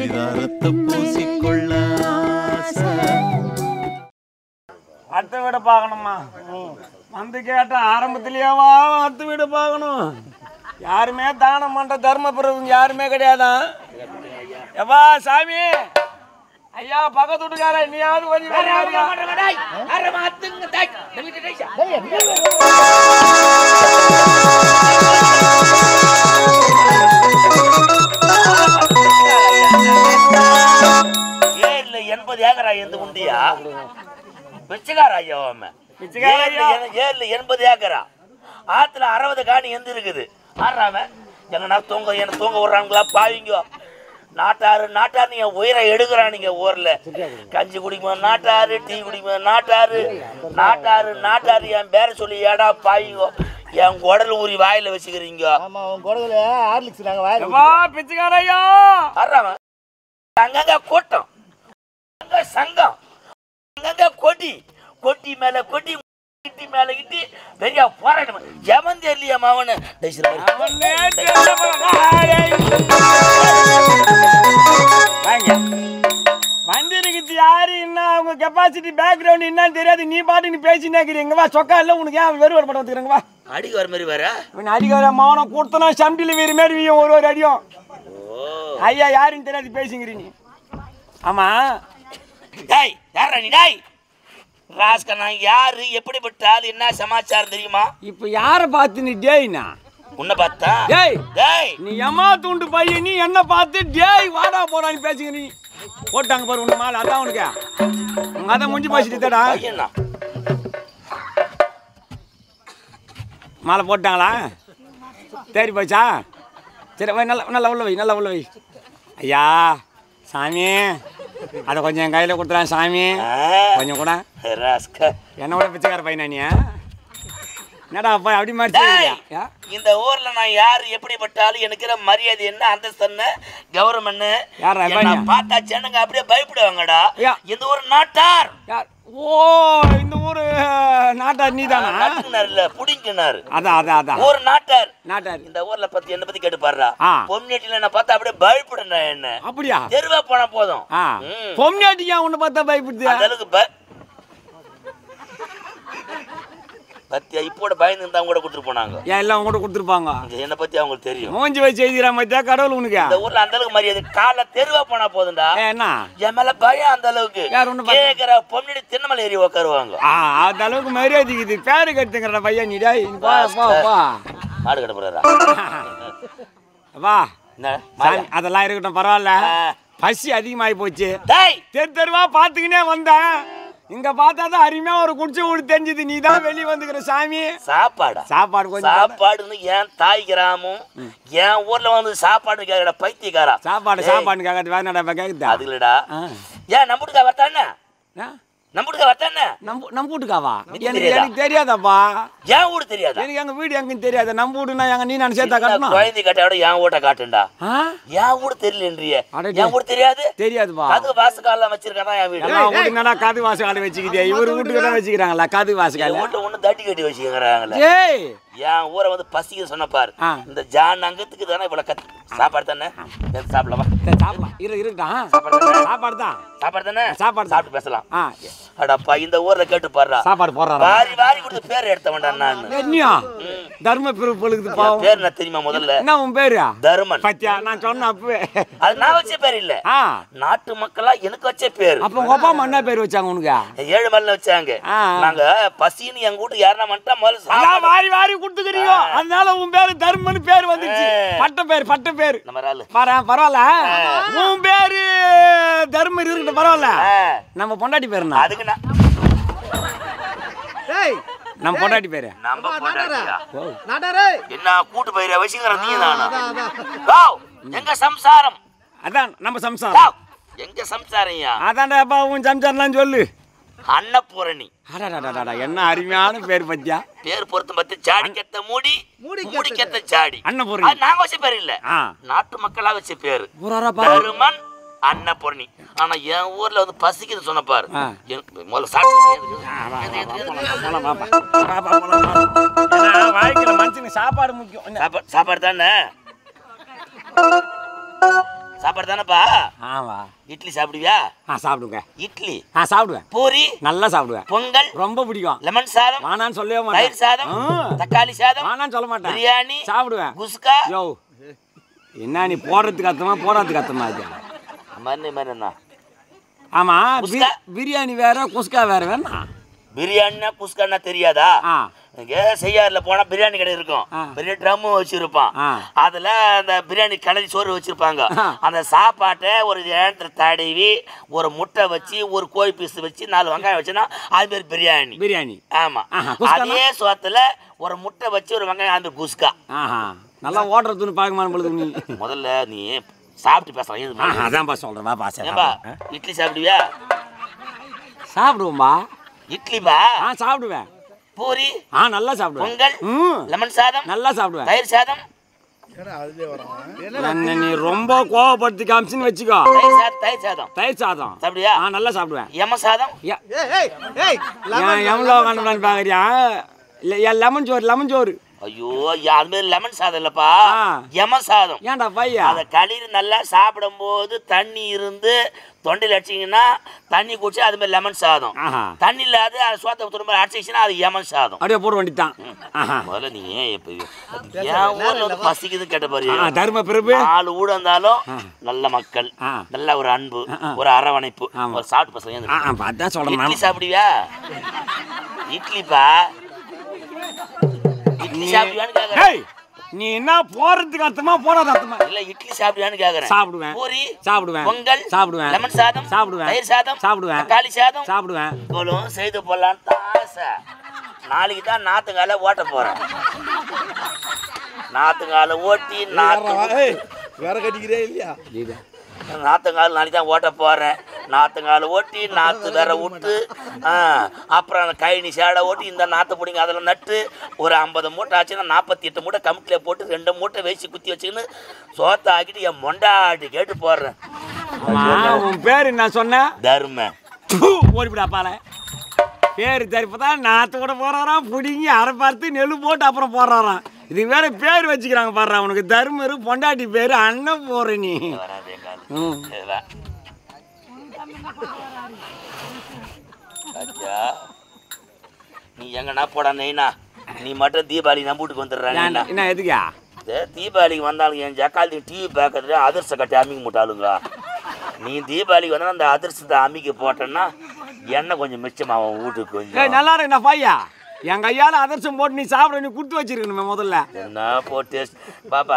பரிதாரத்தை பூசிக்கொள்ள ஆசை. அடுத்த வீட பார்க்கணுமா வந்து கேட்ட ஆரம்பத்திலேயேவா அடுத்த வீடு பார்க்கணும் யாருமே தானம் பண்ற தர்ம பிரபு யாருமே கிடையாதான் எப்பா சாமி ஐயா பக்கத்து வீட்டுக்கார நீயாவது கொஞ்சம் வெளிய வாரியா? ஏழுல எண்பது ஏக்கரா எந்த உண்டியா பிச்சைக்கார ஐயா அவன் பிச்சைக்கார ஐயா. ஏழுல எ- ஏழுல எண்பது ஏக்கரா ஆத்துல அறுபது காணி எந்த இருக்குது ஆடுறாம எங்கன்னா தூங்க என்ன தூங்க விடுறாங்களா பாவிங்க நாட்டாரு நாட்டாரு நீங்க உயிரை எடுக்கிறானுங்க ஊர்ல கஞ்சி குடிக்கும் நாட்டாரு டீ குடிக்கும் நாட்டாரு நாட்டாரு நாட்டாரு என் பேரை சொல்லி ஏடா பாவிங்க என் குடல் ஊறி வாயில வச்சுக்கிறீங்க ஆமா உன் குடகுல ஹார்லிக்ஸ் நாங்க வாயில எப்பா பிச்சைக்கார ஐயா ஆடுறாம அங்கங்க கூட்டம் அங்க சங்கம் அங்கங்க கொடி கொட்டி மேல கொட்டி கிட்டி மேல கிட்டி பெரிய போராட்டம் எவன் தெரியலையா மாவனு அவனே தெரியல வாங்க வந்திருக்குது யாரு என்ன அவங்க கெப்பாசிட்டி பேக்ரவுண்ட் என்னன்னு தெரியாது நீ பாட்டு நீ பேசினே இருக்கிறீங்க வா சொக்கா இல்ல உனக்கு ஏன் வெறும் ஒரு படம் வந்துக்கிறங்க வா அடிக்கு வர மாதிரி வர இவன் அடிக்கிற மௌனம் கொடுத்தனா சம்பியில் வேறு மாரி வீயும் ஒரு ஒரு அடியும் ஐயா யாருன்னு தெரியாது பேசுங்கிறீ நீ ஆமா டேய் யாரா நீ டேய் ராஸ்கா நான் யாரு எப்படிப்பட்ட ஆள் என்ன சமாச்சாரம் தெரியுமா இப்போ யாரை பார்த்து நீ டேய்னா உன்னை பார்த்தா டேய் டேய் நீ எம்மா தூண்டு பையன் நீ என்ன பார்த்து டேய் வாடா போடான்னு பேசுங்க நீ போட்டாங்க பாரு உன்னை மாலை அதான் உனக்கு உங்க அதை முடிஞ்சு பேசிட்டு தடா பையனா மாலை போட்டாங்களா தேடி போச்சா சரி வை நல்லா நல்லா உள்ள வை நல்லா உள்ள வை ஐயா சாமி அதை கொஞ்சம் என் கையில் கொடுத்துறேன் சாமி கொஞ்சம் கூட ராஸ்கா என்ன விட பிச்சைக்கார பையனா நீ என்னடா அப்பா அப்படி மாதிரி டேய், செய்றியா? இந்த ஊர்ல நான் யாரு எப்படிப்பட்டாலும் எனக்கு இருக்கிற மரியாதை என்ன அந்தஸ்து என்ன கௌரவம் என்ன யாரா என்னை இவன்? பார்த்தா ஜனங்க அப்படியே பயப்படுவாங்கடா ஐயா. இந்த ஒரு நாட்டார் யார் ஓ இந்த ஊரு நாட்டார் நீ தானா நாட்டுக்குனார் இல்ல புடிங்கினார் அதான் அதான் அதான் ஒரு நாட்டார் நாட்டார் இந்த ஊர்ல பத்தி என்ன பத்தி கேட்டு பாடுறா ஆ. பொம்னேட்டில என்ன பார்த்தா அப்படியே பயப்படுறா என்ன அப்படியா தெருவா போனா போதும் ஆ ம். பொம்னாட்டியா உன்னை பார்த்தா பயப்படுது அந்த அளவுக்கு ப- பத்தியா இப்போட பயந்து இருந்தா அவங்க கூட கொடுத்துட்டு போனாங்க ஏன் எல்லாம் உங்க கூட கொடுத்துருப்பாங்க இது என்னை பத்தி அவங்களுக்கு தெரியும் மூஞ்சி வச்சு எழுதிக்கிற மத்தியா கடவுள் உனக்கு இந்த ஊர்ல அந்த அளவுக்கு மரியாதை காலைல தெருவா போனா போதும்டா ஏ, என்ன என் மேல பயம் அந்த அளவுக்கு யார் ஒண்ணு பார்த்து- கேக்குற பொண்ணு திண்ணமலை ஏறி உட்காருவாங்க ஆ அந்த அளவுக்கு மரியாதைக்குது பேரு கட்டுங்கிற பையன் நீ டேய் நீ போ போ போ மாடு கட்ட போறாரா வா என்ன சாமி, அதெல்லாம் இருக்கட்டும் பரவாயில்ல ஆ. பசி அதிகமாகி போச்சு டேய் தெரு தெருவா பார்த்துக்கினே வந்தேன் இங்க பார்த்தா தான் அருமையா ஒரு குடிச்சு ஊடு தெரிஞ்சது நீ தான் வெளியே வந்துக்கிற சாமி சாப்பாடா சாப்பாடு கொஞ்சம் போடு. சாப்பாடுன்னு என் தாய் கிராமம் என் ஊர்ல வந்து சாப்பாடு கேக்குற பைத்தியக்காரா சாப்பாடு டேய், சாப்பாடு கேட்கறது வேற நடப்ப கேக்குதா அது இல்லடா ஆ. ஏன் நம்புட்டுக்கா வரத்தானே ஆ? நம்புட்டுக்கா வரத்தானே நம்ம நம்ம வீட்டுக்காவா எனக்கு எனக்கு தெரியாதா? எனக்கு தெரியாதாப்பா என் வீடு தெரியாதா எனக்கு எங்க வீடு எங்கன்னு தெரியாது நம்ம வீடுனா எங்க நீ நான் சேர்த்தா சின்ன கட்டணும் குழந்தை கட்டோட என் வீட்டை காட்டுண்டா ஆ என் வீடு தெரியலன்றிய அடடே. என் வீடு தெரியாது தெரியாதுப்பா அது வாசக்காலாம் வச்சிருக்காதான் என் வீடு எல்லாம் வீட்டுக்கு என்னடா காது வாசகால வச்சுக்கிட்டே இவர் வீட்டுக்கு தான் வச்சுக்கிறாங்களா காது என் வாசகால வீட்டை ஒண்ணு தட்டி கட்டி வச்சுக்கிறாங்களே ஏய் என் ஊரை வந்து பசிக்க சொன்ன பாரு ஆ. இந்த ஜான் அங்கத்துக்கு தானே இவ்வளவு கத்து சாப்பாடு தானே எடுத்து சாப்பிடலாமா சரி, சாப்பிடலாம் இரு இருட்டான் சாப்பாடு தானே சாப்பாடு தான் சாப்பாடு தானே சாப்பாடு தான். சாப்பிட்டு பேசலாம் ஆ அடப்பா இந்த ஊர்ல கேட்டு பாடுறா சாப்பாடு போடுறாரா வாரி வாரி கொடுத்து பேர் எடுத்தவன்டா நான் என்னையா தர்ம பிரிவு பொழுது என் பாவம் பேர் என்ன தெரியுமா முதல்ல என்ன உன் பேரு தருமன் பத்தியா நான் சொன்ன அப்பவே அது நான் வச்ச பேர் இல்ல ஆ நாட்டு மக்களா எனக்கு வச்ச பேர் அப்ப உங்க அப்பா அம்மா என்ன பேர் வச்சாங்க உனக்கு ஏழு மலைல வச்சாங்க ஆ. நாங்க பசின்னு எங்க வீட்டுக்கு யாருன்னா வந்துட்டா முதல்ல அதான் சாப்பாடு வாரி வாரி கொடுத்துக்கிறீங்க அதனால உன் பேரு தர்மன் பேர் வந்துச்சு ஆ. பட்ட பேர் பட்ட பேர் நம்ம ஆளு பாரு பரவாயில்ல உன் பேரு தர்மர் இருக்கட்டும் பரவாயில்ல ஆ, நம்ம பொண்டாட்டி பேருண்ணா அதுக்கு நான் டேய் நம்ம பொண்டாட்டி பேரு நம்ம பொண்டாட்டியா? நாடாரே என்ன கூட்டு பயிர வச்சுக்கிற நீ தானா அதான், அதான். வாவ், எங்க சம்சாரம் அதான் நம்ம சம்சாரம் வாவ், எங்க சம்சாரம்யா அதான்டா அப்பா உன் சம்சாரம்லாம் சொல்லு அன்னபூரணி அடடடடடா, என்ன அருமையான பேர் பத்தியா பேர் பொருத்தம் பார்த்து ஜாடி கெத்த மூடி மூடி மூடி கெத்த ஜாடி அன்னபூரணி. அது நாங்க வச்ச பேர் இல்ல ஆ நாட்டு மக்களா வச்ச பேரு புறாராப்பா தருமன் அன்னபூரணி ஆனா என் ஊர்ல வந்து பசிக்குது சொன்ன பாரு ஆ. என் முதல்ல சாப்பிட்டு வாழ்க்கையில மனுஷனுக்கு சாப்பாடு முக்கியம் என்ன? சாப்பாடு சாப்பாடு தானே சாப்பாடு தானேப்பா ஆமா இட்லி சாப்பிடுவியா ஆ சாப்பிடுங்க இட்லி ஆ சாப்பிடுவேன் பூரி நல்லா சாப்பிடுவேன் பொங்கல் ரொம்ப பிடிக்கும் லெமன் சாதம் வானான்னு சொல்லவே தயிர் மாட்டேன் சாதம் ஆ. தக்காளி சாதம் வானான்னு சொல்ல மாட்டேன் பிரியாணி சாப்பிடுவேன் குஸ்கா யோ என்ன நீ போடுறதுக்கு அர்த்தமா போடுறதுக்கு அர்த்தமா இது மாதிரி மாதிரி என்ன ஆமா குஸ்கா? பி- பிரியாணி வேற குஸ்கா வேற வேணா பிரியாணினா குஸ்கான்னா தெரியாதா ஆ இங்கே செய்யாறுல போனா பிரியாணி கடை இருக்கும் ஆ. பெரிய ட்ரம்மு வச்சிருப்பான் ஆ. அதுல அந்த பிரியாணி கலரி சோறு வச்சிருப்பாங்க ஆ. அந்த சாப்பாட்டை ஒரு ஏழத்துல தடவி ஒரு முட்டை வச்சு ஒரு கோழி பீஸ் வச்சு நாலு வெங்காயம் வச்சுன்னா அது பேர் பிரியாணி பிரியாணி ஆமா ஆஹா, குஸ்கானா? அதே சோத்துல ஒரு முட்டை வச்சு ஒரு வெங்காயம் அது குஸ்கா ஆஹா நல்லா ஓடுறதுன்னு பார்க்கமான பொழுது நீ முதல்ல நீ சாப்பிட்டு பேசலாம் இது ஆஹா, அதான்ப்பா சொல்றேன் வாப்பா சரி ஏன்பா சாப்பிடுவேன். இட்லி சாப்பிடுவியா சாப்பிடுவோம்பா இட்லிபா ஆ சாப்பிடுவேன் பூரி ஆ நல்லா சாப்பிடுவேன் பொங்கல் ம் லெமன் சாதம் நல்லா சாப்பிடுவேன் தயிர் சாதம் என்ன நீ ரொம்ப கோவப்படுத்தி காமிச்சுன்னு வச்சுக்கோ தயிர் சாதம் தயிர் சாதம் தயிர் சாதம் சாப்பிடுவியா ஆ நல்லா சாப்பிடுவேன் எம சாதம் ஏ- ஏய் ஏய் ஏய் ஏன் எவ்வளோ கண்டுபிடான்னு பார்க்குறியா இல்லை ஏன் லெமன் சோறு லெமன் சோறு ஐயோ யா, அது மாதிரி லெமன் சாதம் இல்லப்பா ஆ. எம சாதம் ஏன்டா பையா அதை களிர் நல்லா சாப்பிடும்போது தண்ணி இருந்து தொண்டையில் அடிச்சிங்கன்னா தண்ணி குடிச்சு அது மாதிரி லெமன் சாதம் ஆஹா தண்ணி இல்லாத அது சோத்தை திரும்ப அடிச்சிச்சுன்னா அது எமன் சாதம் அப்படியே போட வேண்டியதான் ஆஹா முதல்ல நீ ஏன் இப்போ என் ஊர்ல வந்து பசிக்குது கேட்ட பாரு ஆ தர்ம பிரபு நாலு ஊட இருந்தாலும் நல்ல மக்கள் ஆ. நல்ல ஒரு அன்பு ஆ, ஆ. ஒரு அரவணைப்பு ஆமா. ஒரு சாப்பிட்டு பசங்க ஆ ஆ பார்த்தா சொல்கிறேன் இட்லி சாப்பிடுவியா இட்லிப்பா இட்லி சாப்பிடுவியான்னு கேக்குறேன் ஏய் நீ என்ன போறதுக்கு அர்த்தமா போறாத அர்த்தமா இல்ல இட்லி சாப்பிடுவியான்னு கேக்குறேன் சாப்பிடுவேன் பூரி சாப்பிடுவேன் பொங்கல் சாப்பிடுவேன் லெமன் சாதம் சாப்பிடுவேன் தயிர் சாதம் சாப்பிடுவேன் தக்காளி சாதம் சாப்பிடுவேன் இவ்வளவும் செய்து போடலான்னு ஆசை நாளைக்கு தான் நாத்துங்கால ஓட்ட போறேன் நாத்துங்கால ஓட்டி நாத்து ஏய் வேற கட்டிக்கிறே இல்லையா இது நாத்துங்கால் நாளைக்கு தான் ஓட்ட போகிறேன் நாத்துங்கால் ஓட்டி நாற்று வேற விட்டு ஆ, அப்புறம் அந்த கழனி சேடை ஓட்டி இந்த நாற்று பிடிங்க அதில் நட்டு ஒரு ஐம்பது மூட்டை ஆச்சுன்னா நாற்பத்தி எட்டு மூட்டை கமிட்டியில் போட்டு ரெண்டு மூட்டை வேசி குத்தி வச்சுக்கின்னு சோத்தை ஆக்கிட்டு என் மொண்டாட்டி கேட்டு போடுறேன் ஆமா, உன் பேர் என்ன சொன்ன தர்ம தூ, ஓடிவிடா பால பேர் தெரிப்பதான் நாத்து கூட போறாராம் பிடிங்கி அரை பார்த்து நெல் போட்டு அப்புறம் போடுறாராம் இது வேற பேர் வச்சுக்கிறாங்க பாடுறா உனக்கு தர்மரு பொண்டாட்டி பேர் அண்ணன் போற நீ வராது எங்கால் ம். அச்சா நீ எங்கண்ணா போடா நெய்னா நீ மட்டும் தீபாவளி நம்ம வீட்டுக்கு வந்துடுறாங்க ஏன்டா, என்ன எதுக்கா இந்த தீபாவளிக்கு வந்தாலும் என் ஜக்காலி டிவி பார்க்கறதுல அதிர்ஷ்ட கட்டி அமிக்க முட்டாளுங்க நீ தீபாவளிக்கு வந்தா அந்த அதிர்ஷ்டத்தை அமிக்க போட்டேன்னா எண்ணெய் கொஞ்சம் மிச்சமாகும் வீட்டுக்கு ஏய் கொஞ்சம் நல்லா இருக்குண்ணா பையா என் கையால அதர்சம் போட்டு நீ சாப்பிட நீ குடுத்து வச்சிருக்கணுமே முதல்ல என்ன போட்டு பாப்பா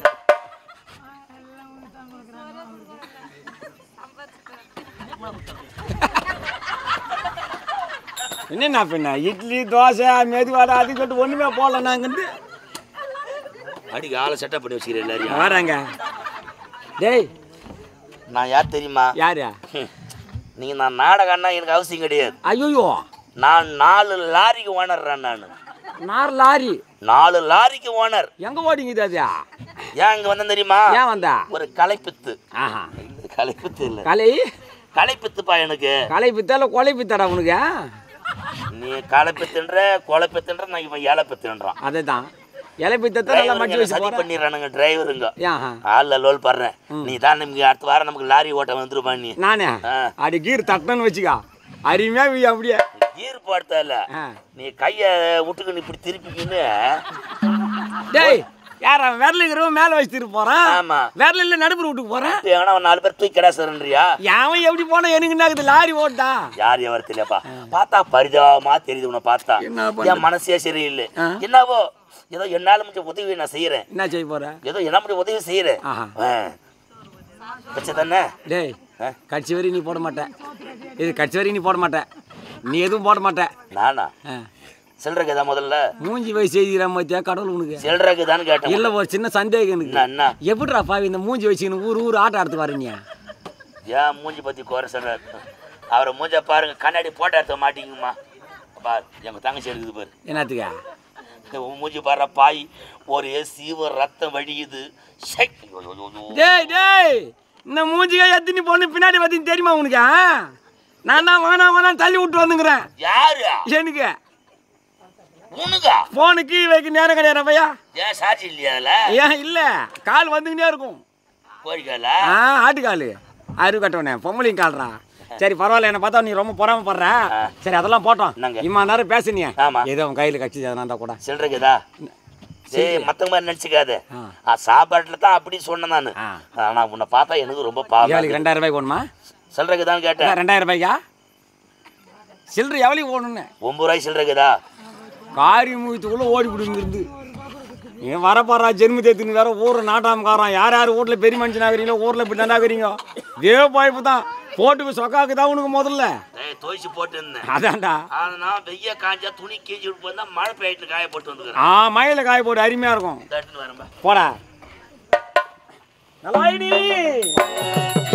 என்னண்ணா பின்ன இட்லி தோசை மெதுவாடை அது சொல்லிட்டு ஒண்ணுமே போடல நாங்கன்னு அடிக்கு ஆளை செட்டப் பண்ணி வச்சுக்கிறேன் எல்லாரையும் வராங்க டேய் நான் யார் தெரியுமா யாரு ஹம். நீங்க நான் நாடகம்னா எனக்கு அவசியம் கிடையாது ஐயோ நான் நாலு லாரிக்கு ஓனர்றேன் நான் நார் லாரி நாலு லாரிக்கு ஓனர் எங்க ஓடிங்குது அது ஏன் இங்க வந்தேன் தெரியுமா ஏன் வந்தா ஒரு கலைப்பித்து ஆஹா இது கலைப்பித்து இல்ல கலை கலைப்பித்துப்பா எனக்கு கலை பித்தால கொலை பித்தாடா உனக்கு நீ களைப்பித்துன்ற கொலைப்பித்துன்ற நான் இவன் இலப்பித்துன்றான் அதே தான் இலை பித்தத்தை நல்லா மடிச்சு வச்சு சதி போறேன் பண்ணிடுறானுங்க டிரைவருங்க ஏன் ஆள்ல லோல் படுறேன் நீ தான் நமக்கு அடுத்த வாரம் நமக்கு லாரி ஓட்ட வந்துருமா நீ நானே ஆ. அடி கீர் தட்டன்னு வச்சுக்கா அருமையா வி அப்படியே ஈர் போடுத்தல ஆ. நீ கைய விட்டுக்கு நீ இப்படி திருப்பிக்கின்னு டேய் யார் அவன் விரலுங்கிறவன் மேலே வச்சுட்டு போறான் ஆமா விரல இல்லை நடுப்புற விட்டுக்கு போறேன் எவனா ஒரு நாலு பேர் தூக்கி கிடாசன்றியா அவன் எப்படி போனா எனக்கு என்ன ஆகுது லாரி ஓட்டா யார் எவர் தெரியப்பா பார்த்தா பரிதாபமா தெரியுது உன்னை பார்த்தா என்ன பண்றது? என் மனசே சரியில்லை ஆ. என்னவோ ஏதோ என்னால முடிஞ்ச உதவி நான் செய்யறேன் என்ன செய்ய போற ஏதோ என்ன முடிஞ்ச உதவி செய்யறேன் ஆஹா. வச்சு தானே டேய் ஆ? கட்சி வரி நீ போட மாட்ட இது கட்சி வரி நீ போட மாட்ட நீ எதுவும் போட மாட்ட நானா ஆ. சில்லறைக்கு தான் முதல்ல மூஞ்சி போய் செய்திரா மத்தியா கடவுள் உனக்கு சில்லறைக்கு தான் கேட்டேன் இல்ல ஒரு சின்ன சந்தேகம் எனக்கு என்ன என்ன எப்படிடா பாவி இந்த மூஞ்சி வச்சுக்கின்னு ஊர் ஊர் ஆட்டம் ஆடுத்து வரீங்க ஏன் மூஞ்சி பத்தி குறை சொல்றாரு அவரை மூஞ்ச பாருங்க கண்ணாடி போட்டோ எடுத்த மாட்டீங்கம்மா பார் எங்க தங்கச்சி எடுக்குது பாரு என்னத்துக்கா உன் மூஞ்சி பாடுற பாய் ஒரே சீவ ரத்தம் வடியுது ஷை. ஐயோ, ஐயோ, ஐயோ. டேய் டேய் இந்த மூஞ்சிக்கா எத்தனை பொண்ணு பின்னாடி பார்த்தீங்கன்னு தெரியுமா உனக்கு ஆ? நான் தான் வேணாம் வேணாம் தள்ளி விட்டு வந்துங்கிறேன் யாரு எனக்கு உனக்கா ஃபோனுக்கு வைக்க நேரம் கிடையாது பையா ஏன் சாட்சி இல்லையா அதுல ஏன் இல்லை கால் வந்துக்கிட்டே இருக்கும் கோழிக்கால ஆ ஆட்டுக்காலு அரு கட்டவனே பொம்பளையும் கால்றா சரி பரவாயில்ல என்ன பார்த்தா நீ ரொம்ப பொறாமப்படுற சரி அதெல்லாம் போட்டோம் என்னங்க? இம்மா நேரம் பேசுனியே ஆமா. ஏதோ உன் கையில் கட்சி எதனா கூட சில்லறைக்குதா ஏய் மத்தவங்க மாதிரி நினச்சிக்காத ஆ. சாப்பாட்டில் தான் அப்படி சொன்னேன் நான் ஆ. ஆனால் உன்னை பார்த்தா எனக்கு ரொம்ப பாவம் ஏழைக்கு ரெண்டாயிரம் ரூபாய்க்கு வேணுமா சில்லறைக்குதான் கேட்டேன் அதான் ரெண்டாயிரம் ரூபாய்க்கா சில்லறை எவ்வளோ ஓடணுன்னு ஒம்பது ரூபாய் சில்லறைக்குதா காரி முகத்துக்குள்ளே ஓடி பிடிங்கிருந்து நீ வரப்பாரா ஜென்ம தேத்துன்னு வேற ஊரில் நாட்டாமக்காரன் யார் யார் வீட்டில் பெரிய மனுஷனாகிறீங்களோ ஊரில் இப்படி தாண்டாக்குறீங்க இதே பாய்ப்பு தான் போட்டுக்கு சொக்காக்கு தான் உனக்கு முதல்ல ஏய் தோய்ச்சி போட்டு இருந்தேன் அதான்டா ஆனால் வெய்ய காஞ்சா துணி கீஞ்சி விட்டு போயிருந்தா மழை பெய்யிட்டு காய போட்டு வந்துக்கிறேன் ஆ மயில காய போட்டு அருமையாக இருக்கும் தட்டுன்னு வரேன்பா போடா நல்லா ஐடி